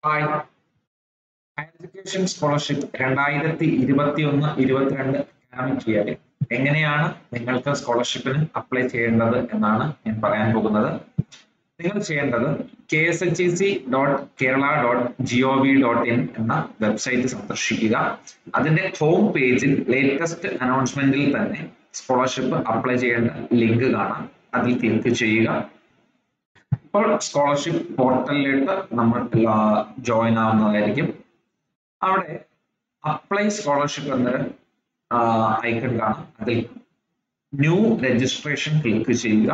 hi higher education scholarship രണ്ടായിരത്തി ഇരുപത്തി ഒന്ന് ഇരുപത്തിരണ്ട് അക്കാഡമിക് ഇയറിൽ എങ്ങനെയാണ് നിങ്ങൾക്ക് സ്കോളർഷിപ്പിന് അപ്ലൈ ചെയ്യേണ്ടത് എന്നാണ് ഞാൻ പറയാൻ പോകുന്നത് നിങ്ങൾ ചെയ്യേണ്ടത് K S H E C dot Kerala dot G O V dot in എന്ന വെബ്സൈറ്റ് സന്ദർശിക്കുക അതിന്റെ ഹോം പേജിൽ ലേറ്റസ്റ്റ് അനൗൺസ്മെന്റിൽ തന്നെ സ്കോളർഷിപ്പ് അപ്ലൈ ചെയ്യേണ്ട ലിങ്ക് കാണാം അതിൽ ക്ലിക്ക് ചെയ്യുക ഇപ്പോൾ സ്കോളർഷിപ്പ് പോർട്ടലിലേക്ക് നമ്മൾ ജോയിൻ ആവുന്നതായിരിക്കും അവിടെ അപ്ലൈ സ്കോളർഷിപ്പ് എന്നൊരു ഐക്കൺ കാണാം അതിൽ ന്യൂ രജിസ്ട്രേഷൻ ക്ലിക്ക് ചെയ്യുക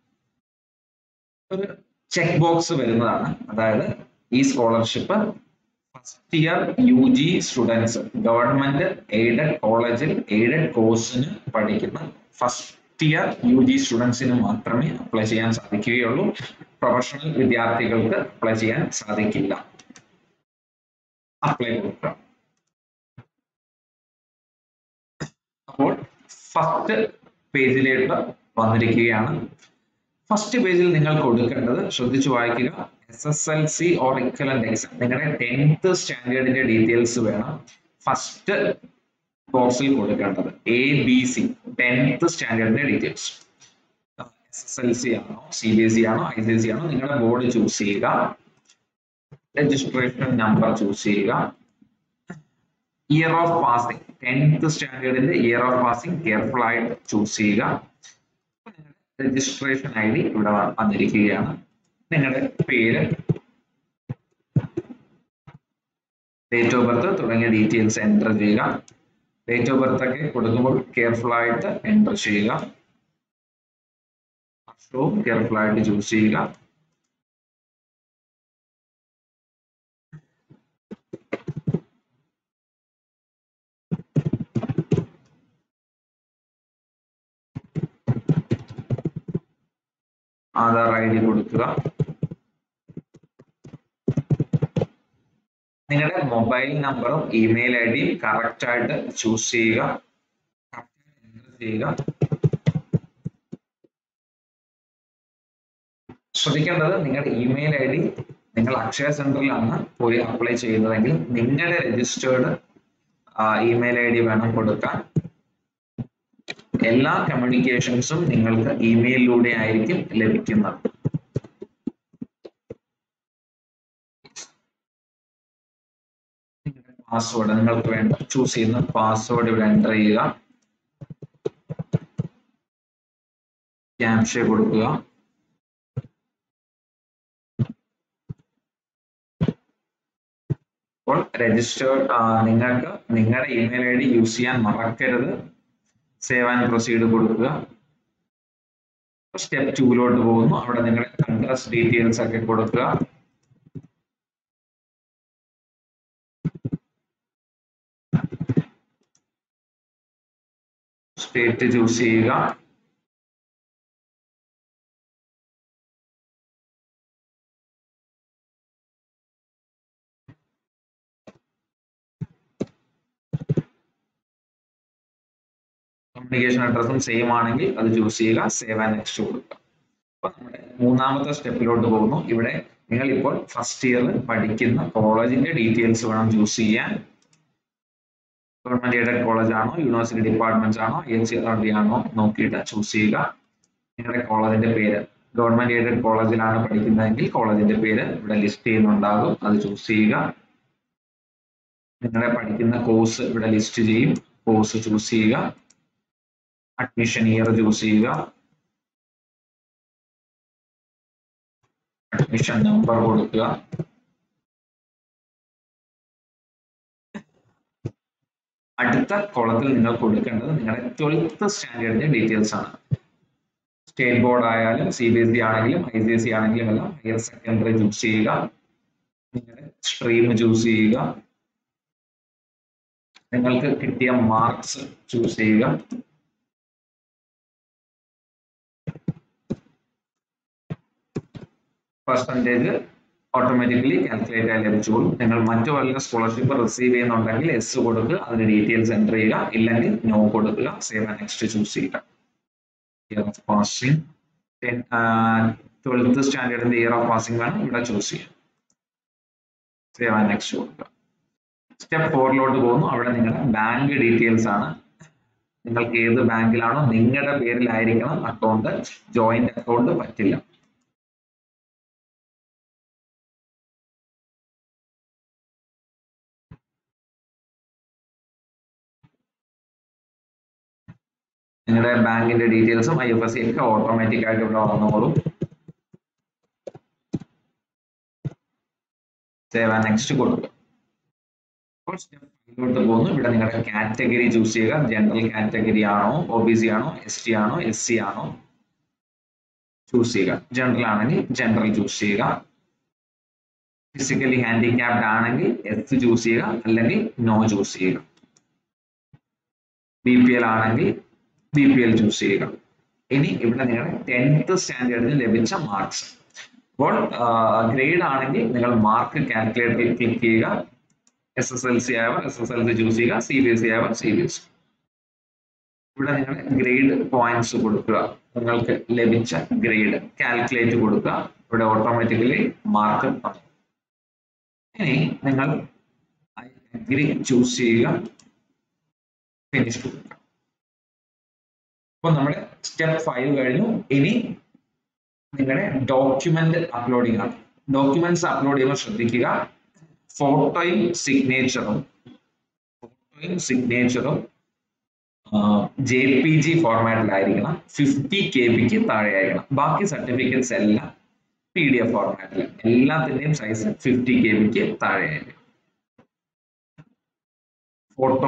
ഒരു ചെക്ക് ബോക്സ് വരുന്നതാണ് അതായത് ഈ സ്കോളർഷിപ്പ് first year U G students government aided കോളേജിൽ എയ്ഡഡ് കോഴ്സിന് പഠിക്കുന്ന ഫസ്റ്റ് ഇയർ യു ജി സ്റ്റുഡൻസിന് മാത്രമേ അപ്ലൈ ചെയ്യാൻ സാധിക്കുകയുള്ളൂ പ്രൊഫഷണൽ വിദ്യാർത്ഥികൾക്ക് അപ്ലൈ ചെയ്യാൻ സാധിക്കില്ല അപ്ലൈ കൊടുക്കുക അപ്പോൾ ഫസ്റ്റ് പേജിലേക്ക് വന്നിരിക്കുകയാണ് ഫസ്റ്റ് പേജിൽ നിങ്ങൾ കൊടുക്കേണ്ടത് ശ്രദ്ധിച്ചു വായിക്കുക S S L C or equivalent exam നിങ്ങളുടെ ടെൻത്ത് സ്റ്റാൻഡേർഡിന്റെ ഡീറ്റെയിൽസ് വേണം ഫസ്റ്റ് ബോക്സിൽ കൊടുക്കേണ്ടത് എ ബി സി ടെൻത്ത് സ്റ്റാൻഡേർഡിന്റെ details S S L C ആണോ സി ബി എസ് സി ആണോ ഐ സി എസ് സി ആണോ നിങ്ങളുടെ ബോർഡ് ചൂസ് ചെയ്യുക രജിസ്ട്രേഷൻ നമ്പർ ചൂസ് ചെയ്യുക ഇയർ ഓഫ് പാസിംഗ് ടെൻത്ത് സ്റ്റാൻഡേർഡിന്റെ ഇയർ ഓഫ് പാസിംഗ് കെയർഫുൾ ആയിട്ട് ചൂസ് ചെയ്യുക രജിസ്ട്രേഷൻ ഐ ഡി ഇവിടെ വന്നിരിക്കുകയാണ് നിങ്ങളുടെ പേര് ഡേറ്റ് ഓഫ് ബർത്ത് തുടങ്ങിയ ഡീറ്റെയിൽസ് എൻ്റർ ചെയ്യുക ഡേറ്റ് ഓഫ് ബർത്ത് ഒക്കെ കൊടുക്കുമ്പോൾ കെയർഫുൾ ആയിട്ട് എൻ്റർ ചെയ്യുക വർഷവും കെയർഫുൾ ആയിട്ട് ചൂസ് ചെയ്യുക ആധാർ ഐ ഡി കൊടുക്കുക നിങ്ങളുടെ മൊബൈൽ നമ്പറും ഇമെയിൽ ഐ ഡിയും കറക്റ്റ് ആയിട്ട് ചൂസ് ചെയ്യുക എൻ്റർ ചെയ്യുക ശ്രദ്ധിക്കേണ്ടത് നിങ്ങളുടെ ഇമെയിൽ ഐ ഡി നിങ്ങൾ അക്ഷയ സെന്ററിലാണ് പോയി അപ്ലൈ ചെയ്യുന്നതെങ്കിൽ നിങ്ങളുടെ രജിസ്റ്റേർഡ് ഇമെയിൽ ഐ ഡി വേണം കൊടുക്കാൻ എല്ലാ കമ്മ്യൂണിക്കേഷൻസും നിങ്ങൾക്ക് ഇമെയിലിലൂടെ ആയിരിക്കും ലഭിക്കുന്നത് പാസ്വേഡ് നിങ്ങൾക്ക് വേണ്ട ചൂസ് ചെയ്യുന്ന പാസ്വേഡ് ഇവിടെ എൻ്റർ ചെയ്യുക ക്യാപ്ഷ കൊടുക്കുക അപ്പോൾ രജിസ്റ്റേർഡ് നിങ്ങൾക്ക് നിങ്ങളുടെ ഇമെയിൽ ഐ ഡി യൂസ് ചെയ്യാൻ മറക്കരുത് സേവ് ആൻഡ് പ്രൊസീഡ് കൊടുക്കുക സ്റ്റെപ്പ് ടൂലോട്ട് പോകുന്നു അവിടെ നിങ്ങളുടെ അഡ്രസ് ഡീറ്റെയിൽസ് ഒക്കെ കൊടുക്കുക സ്റ്റേറ്റ് ചൂസ് ചെയ്യുക കമ്മ്യൂണിക്കേഷൻ അഡ്രസ്സും സെയിം ആണെങ്കിൽ അത് ചൂസ് ചെയ്യുക സേവ് ആൻഡ് നെക്സ്റ്റ് കൊടുക്കുക അപ്പൊ നമ്മുടെ മൂന്നാമത്തെ സ്റ്റെപ്പിലോട്ട് പോകുന്നു ഇവിടെ നിങ്ങൾ ഇപ്പോൾ ഫസ്റ്റ് ഇയറിൽ പഠിക്കുന്ന കോളേജിന്റെ ഡീറ്റെയിൽസ് വേണം ചൂസ് ചെയ്യാൻ ഗവൺമെന്റ് എയ്ഡഡ് കോളേജ് ആണോ യൂണിവേഴ്സിറ്റി ഡിപ്പാർട്ട്മെന്റ്സ് ആണോ എൻ സി ആർ ഡി ആണോ നോക്കിയിട്ട് ചൂസ് ചെയ്യുക നിങ്ങളുടെ കോളേജിന്റെ പേര് ഗവൺമെന്റ് എയ്ഡഡ് കോളേജിലാണ് പഠിക്കുന്നതെങ്കിൽ കോളേജിന്റെ പേര് ഇവിടെ ലിസ്റ്റ് ചെയ്യുന്നുണ്ടാകും അത് ചൂസ് ചെയ്യുക നിങ്ങളുടെ പഠിക്കുന്ന കോഴ്സ് ഇവിടെ ലിസ്റ്റ് ചെയ്യും കോഴ്സ് ചൂസ് ചെയ്യുക അഡ്മിഷൻ ഇയർ ചൂസ് ചെയ്യുക അഡ്മിഷൻ നമ്പർ കൊടുക്കുക അടുത്ത കോളത്തിൽ നിങ്ങൾ കൊടുക്കേണ്ടത് നിങ്ങളുടെ ട്വൽത്ത് സ്റ്റാൻഡേർഡിന്റെ ഡീറ്റെയിൽസ് ആണ് സ്റ്റേറ്റ് ബോർഡ് ആയാലും സി ബി എസ് ഇ ആണെങ്കിലും ഐ സി എസ് ഇ ആണെങ്കിലും എല്ലാം ഹയർ സെക്കൻഡറി ചൂസ് ചെയ്യുക നിങ്ങളുടെ സ്ട്രീം ചൂസ് ചെയ്യുക നിങ്ങൾക്ക് കിട്ടിയ മാർക്സ് ചൂസ് ചെയ്യുക പെർസെൻറ്റേജ് ഓട്ടോമാറ്റിക്കലി കാൽക്കുലേറ്റ് ആയി ലഭിച്ചോളും നിങ്ങൾ മറ്റു വല്ല സ്കോളർഷിപ്പ് റിസീവ് ചെയ്യുന്നുണ്ടെങ്കിൽ എസ് കൊടുക്കുക അതിന്റെ ഡീറ്റെയിൽസ് എൻ്റർ ചെയ്യുക ഇല്ലെങ്കിൽ നോ കൊടുക്കുക സേവ് ആൻഡ് നെക്സ്റ്റ് ചൂസ് ചെയ്യുക ഇയർ ഓഫ് പാസിംഗ് ട്വൽത്ത് സ്റ്റാൻഡേർഡിന്റെ ഇയർ ഓഫ് പാസിംഗ് വേണം ഇവിടെ ചൂസ് ചെയ്യാം സേവ് ആൻഡ് നെക്സ്റ്റ് കൊടുക്കുക സ്റ്റെപ്പ് ഫോറിലോട്ട് പോകുന്നു അവിടെ നിങ്ങളുടെ ബാങ്ക് ഡീറ്റെയിൽസ് ആണ് നിങ്ങൾക്ക് ഏത് ബാങ്കിലാണോ നിങ്ങളുടെ പേരിലായിരിക്കണം അക്കൗണ്ട് ജോയിന്റ് അക്കൗണ്ട് പറ്റില്ല നിങ്ങളുടെ ബാങ്കിന്റെ ഡീറ്റെയിൽസും ഐ എഫ് എസ് സി ഒക്കെ ഓട്ടോമാറ്റിക് ആയിട്ട് ഇവിടെ വന്നോളും സേവ് ആൻഡ് നെക്സ്റ്റ് കൊടുക്കുക അപ്പോൾ സ്റ്റെപ്പ് ഫൈവിലോട്ട് പോകുന്നു ഇവിടെ നിങ്ങളുടെ കാറ്റഗറി ചൂസ് ചെയ്യുക ജനറൽ കാറ്റഗറി ആണോ ഒ ബി സി ആണോ എസ് ടി ആണോ എസ് സി ആണോ ചൂസ് ചെയ്യുക ജനറൽ ആണെങ്കിൽ ജനറൽ ചൂസ് ചെയ്യുക ഫിസിക്കലി ഹാൻഡിക്യാപ്ഡ് ആണെങ്കിൽ എസ് ചൂസ് ചെയ്യുക അല്ലെങ്കിൽ നോ ചൂസ് ചെയ്യുക ബി പി എൽ ആണെങ്കിൽ ബി പി എൽ ചൂസ് ചെയ്യുക ഇനി ഇവിടെ നിങ്ങളുടെ ടെൻത്ത് സ്റ്റാൻഡേർഡിന് ലഭിച്ച മാർക്സ് അപ്പോൾ ഗ്രേഡ് ആണെങ്കിൽ നിങ്ങൾ മാർക്ക് കാൽക്കുലേറ്ററിൽ ക്ലിക്ക് ചെയ്യുക എസ് എസ് എൽ സി ആയവർ S S L C choose ചെയ്യുക സി ബി എസ് സി ആയവർ സി ബി എസ് ഇവിടെ നിങ്ങൾ ഗ്രേഡ് പോയിന്റ്സ് കൊടുക്കുക നിങ്ങൾക്ക് ലഭിച്ച ഗ്രേഡ് കാൽക്കുലേറ്റ് കൊടുക്കുക ഇവിടെ ഓട്ടോമാറ്റിക്കലി മാർക്ക് തന്നു ഇനി നിങ്ങൾ അഗ്രി ചൂസ് ചെയ്യുക ഫിനിഷ് കൊടുക്കുക അപ്പൊ നമ്മുടെ സ്റ്റെപ്പ് ഫൈവ് കഴിഞ്ഞു ഇനി നിങ്ങളുടെ ഡോക്യുമെന്റ് അപ്ലോഡിംഗ് ആണ് ഡോക്യുമെന്റ്സ് അപ്ലോഡ് ചെയ്യുമ്പോൾ ശ്രദ്ധിക്കുക ഫോട്ടോയും സിഗ്നേച്ചറും ഫോട്ടോയും സിഗ്നേച്ചറും ജെ പി ജി ഫോർമാറ്റിലായിരിക്കണം ഫിഫ്റ്റി കെ ബിക്ക് താഴെ ആയിരിക്കണം ബാക്കി സർട്ടിഫിക്കറ്റ്സ് എല്ലാം പി ഡി എഫ് ഫോർമാറ്റിൽ എല്ലാത്തിന്റെയും സൈസ് ഫിഫ്റ്റി കെ ബിക്ക് താഴെ ആയിരിക്കും ഫോട്ടോ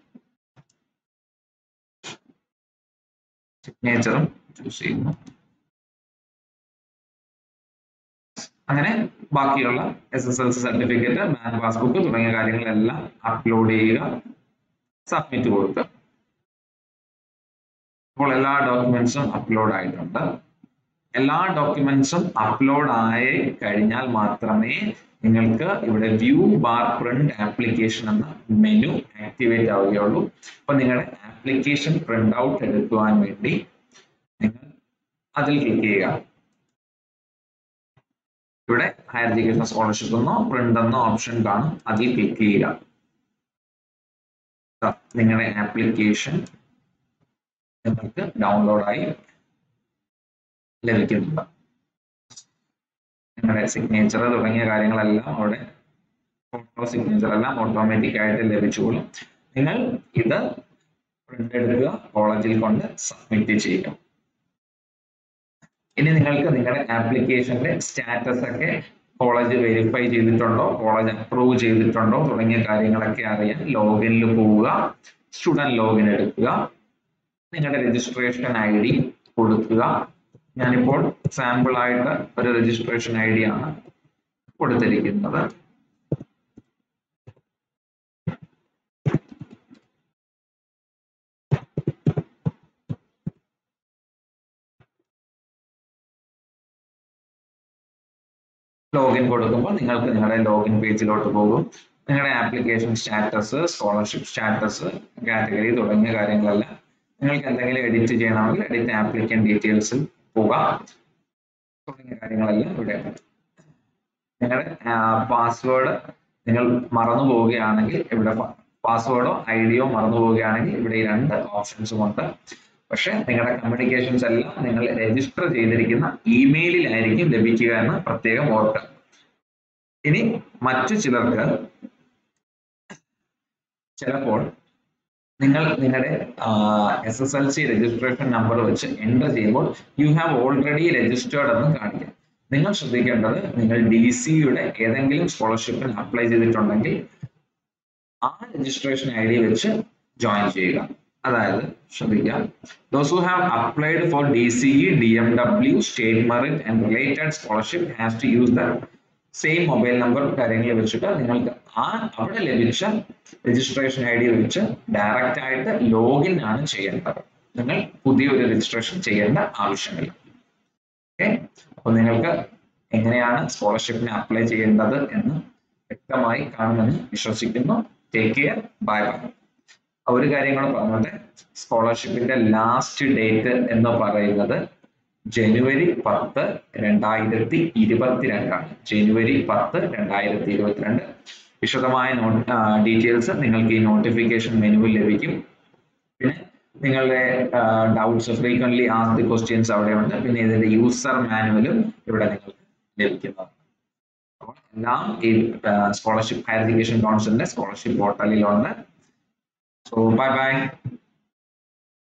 സിഗ്നേച്ചറും ചൂസ് ചെയ്യുന്നു അങ്ങനെ ബാക്കിയുള്ള S S L C certificate bank passbook തുടങ്ങിയ കാര്യങ്ങളെല്ലാം അപ്ലോഡ് ചെയ്യുക സബ്മിറ്റ് കൊടുക്കുക അപ്പോൾ എല്ലാ ഡോക്യുമെന്റ്സും അപ്ലോഡ് ആയിട്ടുണ്ട് എല്ലാ ഡോക്യുമെന്റ്സും അപ്ലോഡ് ആയി കഴിഞ്ഞാൽ മാത്രമേ നിങ്ങൾക്ക് ഇവിടെ വ്യൂ ബാർ പ്രിന്റ് ആപ്ലിക്കേഷൻ എന്ന മെനു ആക്ടിവേറ്റ് ആവുകയുള്ളൂ അപ്പൊ നിങ്ങളുടെ ആപ്ലിക്കേഷൻ പ്രിന്റ് ഔട്ട് എടുക്കുവാൻ വേണ്ടി നിങ്ങൾ അതിൽ ക്ലിക്ക് ചെയ്യുക ഇവിടെ ഹയർ എഡ്യൂക്കേഷൻ സ്കോളർഷിപ്പ് എന്നോ പ്രിന്റ് എന്നോ ഓപ്ഷൻ കാണും അതിൽ ക്ലിക്ക് ചെയ്യുക നിങ്ങളുടെ ആപ്ലിക്കേഷൻ നിങ്ങൾക്ക് ഡൗൺലോഡായി ലഭിക്കുന്നുണ്ട് നിങ്ങളുടെ സിഗ്നേച്ചർ തുടങ്ങിയ കാര്യങ്ങളെല്ലാം അവിടെ ഫോട്ടോ സിഗ്നേച്ചർ എല്ലാം ഓട്ടോമാറ്റിക് ആയിട്ട് ലഭിച്ചുകൊള്ളും നിങ്ങൾ ഇത് പ്രിന്റ് എടുക്കുക കോളേജിൽ കൊണ്ട് സബ്മിറ്റ് ചെയ്യുക ഇനി നിങ്ങൾക്ക് നിങ്ങളുടെ ആപ്ലിക്കേഷന്റെ സ്റ്റാറ്റസ് ഒക്കെ കോളേജ് വെരിഫൈ ചെയ്തിട്ടുണ്ടോ കോളേജ് അപ്രൂവ് ചെയ്തിട്ടുണ്ടോ തുടങ്ങിയ കാര്യങ്ങളൊക്കെ അറിയാൻ ലോഗിനിൽ പോവുക സ്റ്റുഡന്റ് ലോഗിൻ എടുക്കുക നിങ്ങളുടെ രജിസ്ട്രേഷൻ ഐ ഡി കൊടുക്കുക ഞാനിപ്പോൾ സാമ്പിൾ ആയിട്ട് ഒരു രജിസ്ട്രേഷൻ ഐ ഡി ആണ് കൊടുത്തിരിക്കുന്നത് ലോഗിൻ കൊടുക്കുമ്പോൾ നിങ്ങൾക്ക് നിങ്ങളുടെ ലോഗിൻ പേജിലോട്ട് പോകും നിങ്ങളുടെ application status scholarship status category തുടങ്ങിയ കാര്യങ്ങളെല്ലാം നിങ്ങൾക്ക് എന്തെങ്കിലും എഡിറ്റ് ചെയ്യണമെങ്കിൽ എഡിറ്റ് ആപ്ലിക്കൻ ഡീറ്റെയിൽസിൽ പോകാം തുടങ്ങിയ കാര്യങ്ങളെല്ലാം ഇവിടെ നിങ്ങളുടെ പാസ്വേഡ് നിങ്ങൾ മറന്നു പോവുകയാണെങ്കിൽ ഇവിടെ പാസ്വേഡോ ഐ ഡിയോ മറന്നു പോവുകയാണെങ്കിൽ ഇവിടെ ഈ രണ്ട് ഓപ്ഷൻസും ഉണ്ട് പക്ഷെ നിങ്ങളുടെ കമ്മ്യൂണിക്കേഷൻസ് എല്ലാം നിങ്ങൾ രജിസ്റ്റർ ചെയ്തിരിക്കുന്ന ഇമെയിലിലായിരിക്കും ലഭിക്കുക എന്ന് പ്രത്യേകം ഓർക്കുക ഇനി മറ്റു ചിലർക്ക് ചിലപ്പോൾ നിങ്ങൾ നിങ്ങളുടെ S S L C registration number വെച്ച് എൻ്റർ ചെയ്യുമ്പോൾ യു ഹാവ് ഓൾറെഡി രജിസ്റ്റേർഡ് എന്ന് കാണിക്കും നിങ്ങൾ ശ്രദ്ധിക്കേണ്ടത് നിങ്ങൾ ഡി സിയുടെ ഏതെങ്കിലും സ്കോളർഷിപ്പിന് അപ്ലൈ ചെയ്തിട്ടുണ്ടെങ്കിൽ ആ രജിസ്ട്രേഷൻ ഐ ഡി വെച്ച് ജോയിൻ ചെയ്യുക അതായത് ശ്രദ്ധിക്കുക those who have applied for D C E D M W state merit and related scholarship has to use the same mobile number കാര്യങ്ങൾ വെച്ചിട്ട് നിങ്ങൾക്ക് ആ അവിടെ ലഭിച്ച രജിസ്ട്രേഷൻ ഐ ഡി വെച്ച് ഡയറക്റ്റ് ആയിട്ട് ലോഗിൻ ആണ് ചെയ്യേണ്ടത് നിങ്ങൾ പുതിയൊരു രജിസ്ട്രേഷൻ ചെയ്യേണ്ട ആവശ്യമില്ല ഓക്കെ അപ്പോൾ നിങ്ങൾക്ക് എങ്ങനെയാണ് സ്കോളർഷിപ്പിന് അപ്ലൈ ചെയ്യേണ്ടത് എന്ന് വ്യക്തമായി കാണുമെന്ന് വിശ്വസിക്കുന്നു ടേക്ക് കെയർ ബൈ ബൈ ഒരു കാര്യം കൂടെ പറഞ്ഞോട്ടെ സ്കോളർഷിപ്പിന്റെ ലാസ്റ്റ് ഡേറ്റ് എന്ന് പറയുന്നത് ജനുവരി പത്ത് രണ്ടായിരത്തി ഇരുപത്തിരണ്ടാണ് ജനുവരി പത്ത് രണ്ടായിരത്തി ഇരുപത്തിരണ്ട് വിശദമായ ഡീറ്റെയിൽസ് നിങ്ങൾക്ക് ഈ നോട്ടിഫിക്കേഷൻ മെനുവിൽ ലഭിക്കും പിന്നെ നിങ്ങളുടെ ഡൗട്ട്സ് ഫ്രീക്വൻലി ആസ്ഡ് ക്വസ്റ്റ്യൻസ് അവിടെയുണ്ട് പിന്നെ ഇതിന്റെ യൂസർ മാനുവലും ഇവിടെ നിങ്ങൾക്ക് ലഭിക്കുന്നതാണ് അപ്പോൾ എല്ലാം ഈ സ്കോളർഷിപ്പ് ഹയർ എഡ്യൂക്കേഷൻ കൗൺസിലിന്റെ സ്കോളർഷിപ്പ് പോർട്ടലിലുണ്ട് സോ ബൈ ബൈ